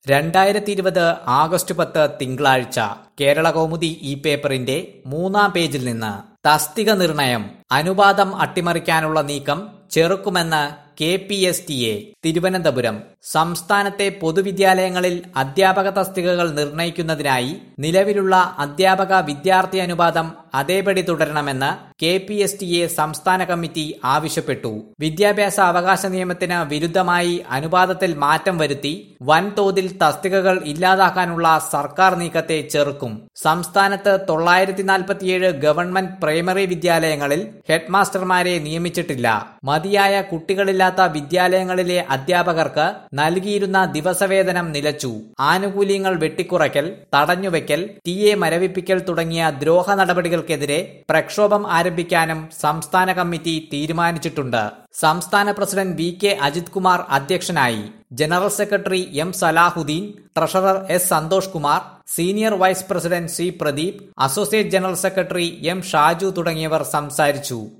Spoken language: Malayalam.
രണ്ടായിരത്തി ഇരുപത് ആഗസ്റ്റ് പത്ത് തിങ്കളാഴ്ച കേരള കൗമുദി ഈ പേപ്പറിന്റെ മൂന്നാം പേജിൽ നിന്ന് തസ്തിക നിർണയം അനുപാതം അട്ടിമറിക്കാനുള്ള നീക്കം ചെറുക്കുമെന്ന് K P S T A Thiruvananthapuram സംസ്ഥാനത്തെ പൊതുവിദ്യാലയങ്ങളിൽ അധ്യാപക തസ്തികകൾ നിർണയിക്കുന്നതിനായി നിലവിലുള്ള അധ്യാപക വിദ്യാർത്ഥി അനുപാതം അതേപടി തുടരണമെന്ന് K P S T A സംസ്ഥാന കമ്മിറ്റി ആവശ്യപ്പെട്ടു വിദ്യാഭ്യാസ അവകാശ നിയമത്തിന് വിരുദ്ധമായി അനുപാതത്തിൽ മാറ്റം വരുത്തി വൻതോതിൽ തസ്തികകൾ ഇല്ലാതാക്കാനുള്ള സർക്കാർ നീക്കത്തെ ചെറുക്കും സംസ്ഥാനത്ത് തൊള്ളായിരത്തി നാൽപ്പത്തിയേഴ് ഗവൺമെന്റ് പ്രൈമറി വിദ്യാലയങ്ങളിൽ ഹെഡ്മാസ്റ്റർമാരെ നിയമിച്ചിട്ടില്ല മതിയായ കുട്ടികളില്ലാത്ത വിദ്യാലയങ്ങളിലെ അധ്യാപകർക്ക് നൽകിയിരുന്ന ദിവസവേതനം നിലച്ചു ആനുകൂല്യങ്ങൾ വെട്ടിക്കുറയ്ക്കൽ തടഞ്ഞുവെക്കൽ ടി എ മരവിപ്പിക്കൽ തുടങ്ങിയ ദ്രോഹ നടപടികൾക്കെതിരെ പ്രക്ഷോഭം ആരംഭിക്കാനും സംസ്ഥാന കമ്മിറ്റി തീരുമാനിച്ചിട്ടുണ്ട് സംസ്ഥാന president V K Ajith Kumar അധ്യക്ഷനായി general secretary M Salahuddin treasurer S Santhosh Kumar senior vice president C Pradeep associate general secretary M Shaju തുടങ്ങിയവർ സംസാരിച്ചു